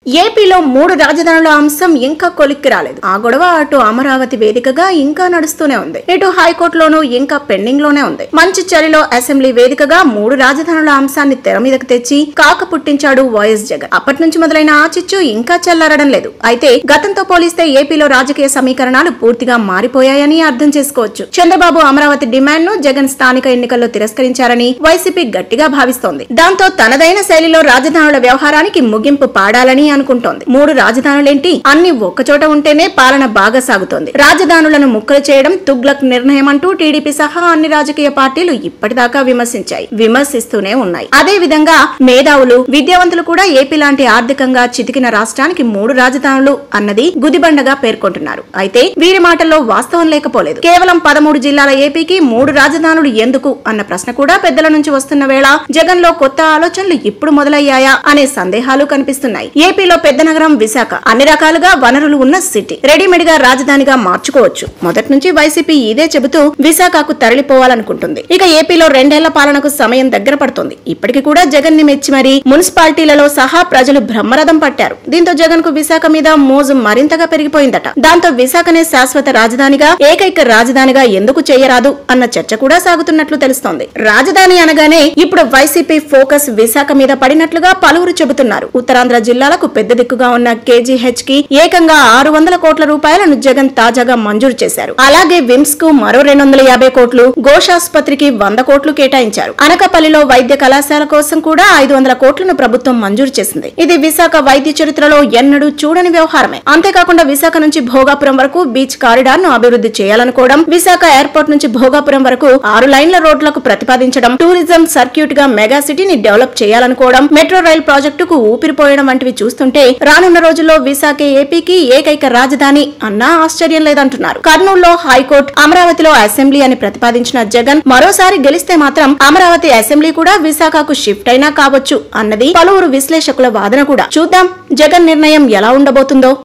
ఏపీలో మూడు రాజధానుల అంశం ఇంకా కొలిక్కి రాలేదు ఆ గొడవ అటు అమరావతి వేదికగా ఇంకా నడుస్తూనే ఉంది ఇటు హైకోర్టులోనూ ఇంకా పెండింగ్ లోనే ఉంది మంచి చలిలో అసెంబ్లీ వేదికగా మూడు రాజధానుల అంశాన్ని తెర మీదకు తెచ్చి కాక పుట్టించాడు వైఎస్ జగన్ అప్పటి నుంచి మొదలైన ఆ చిచ్చు ఇంకా చల్లారడం లేదు అయితే గతంతో పోలిస్తే ఏపీలో రాజకీయ సమీకరణాలు పూర్తిగా మారిపోయాయని అర్థం చేసుకోవచ్చు చంద్రబాబు అమరావతి డిమాండ్ ను జగన్ స్థానిక ఎన్నికల్లో తిరస్కరించారని వైసీపీ గట్టిగా భావిస్తోంది దాంతో తనదైన శైలిలో రాజధానుల వ్యవహారానికి ముగింపు పాడాలని అనుకుంటోంది మూడు రాజధానులేంటి అన్ని ఒక్కచోట ఉంటేనే పాలన బాగా సాగుతోంది రాజధానులను ముక్కలు చేయడం తుగ్లక్ నిర్ణయం అంటూ టీడీపీ సహా అన్ని రాజకీయ పార్టీలు ఇప్పటిదాకా విమర్శించాయి విమర్శిస్తూనే ఉన్నాయి అదే విధంగా మేధావులు విద్యావంతులు కూడా ఏపీ లాంటి ఆర్థికంగా చితికిన రాష్ట్రానికి మూడు రాజధానులు అన్నది గుదిబండగా పేర్కొంటున్నారు అయితే వీరి మాటల్లో వాస్తవం లేకపోలేదు కేవలం పదమూడు జిల్లాల ఏపీకి మూడు రాజధానులు ఎందుకు అన్న ప్రశ్న కూడా పెద్దల నుంచి వస్తున్న వేళ జగన్ లో కొత్త ఆలోచనలు ఇప్పుడు మొదలయ్యాయా అనే సందేహాలు కనిపిస్తున్నాయి ఏపీలో పెద్ద నగరం విశాఖ అన్ని రకాలుగా వనరులు ఉన్న సిటీ రెడీమేడ్ గా రాజధానిగా మార్చుకోవచ్చు మొదటి నుంచి వైసీపీ ఇదే చెబుతూ విశాఖకు తరలిపోవాలనుకుంటుంది ఇక ఏపీలో రెండేళ్ల పాలనకు సమయం దగ్గర పడుతోంది ఇప్పటికి కూడా జగన్ ని మెచ్చి మరి మున్సిపాలిటీలలో సహా ప్రజలు బ్రహ్మరథం పట్టారు దీంతో జగన్ కు విశాఖ మీద మోజు మరింతగా పెరిగిపోయిందట దాంతో విశాఖనే శాశ్వత రాజధానిగా ఏకైక రాజధానిగా ఎందుకు చేయరాదు అన్న చర్చ కూడా సాగుతున్నట్లు తెలుస్తోంది రాజధాని అనగానే ఇప్పుడు వైసీపీ ఫోకస్ విశాఖ మీద పడినట్లుగా పలువురు చెబుతున్నారు ఉత్తరాంధ్ర జిల్లాలకు పెద్ద దిక్కుగా ఉన్న కేజీహెచ్ కి ఏకంగా ఆరు వందల కోట్ల రూపాయలను జగన్ తాజాగా మంజూరు చేశారు అలాగే విమ్స్ కు మరో రెండు వందల యాభై కోట్లు ఘోషాసుపత్రికి వంద కోట్లు కేటాయించారు అనకపల్లిలో వైద్య కళాశాల కోసం కూడా ఐదు వందల కోట్లను ప్రభుత్వం మంజూరు చేసింది ఇది విశాఖ వైద్య చరిత్రలో ఎన్నడూ చూడని వ్యవహారమే అంతేకాకుండా విశాఖ నుంచి భోగాపురం వరకు బీచ్ కారిడార్ ను అభివృద్ధి చేయాలనుకోవడం విశాఖ ఎయిర్పోర్ట్ నుంచి భోగాపురం వరకు ఆరు లైన్ల రోడ్లకు ప్రతిపాదించడం టూరిజం సర్క్యూట్ గా మెగా సిటీని డెవలప్ చేయాలనుకోవడం మెట్రో రైల్ ప్రాజెక్టుకు ఊపిరిపోయడం వంటివి చూస్తుంటే రానున్న రోజుల్లో విశాఖ ఏపీకి ఏకైక రాజధాని అన్నా ఆశ్చర్యం లేదంటున్నారు కర్నూలులో హైకోర్టు అమరావతిలో అసెంబ్లీ అని ప్రతిపాదించిన జగన్ మరోసారి గెలిస్తే మాత్రం అమరావతి అసెంబ్లీ కూడా విశాఖకు షిఫ్ట్ అయినా కావచ్చు అన్నది పలువురు విశ్లేషకుల వాదన కూడా చూద్దాం జగన్ నిర్ణయం ఎలా ఉండబోతుందో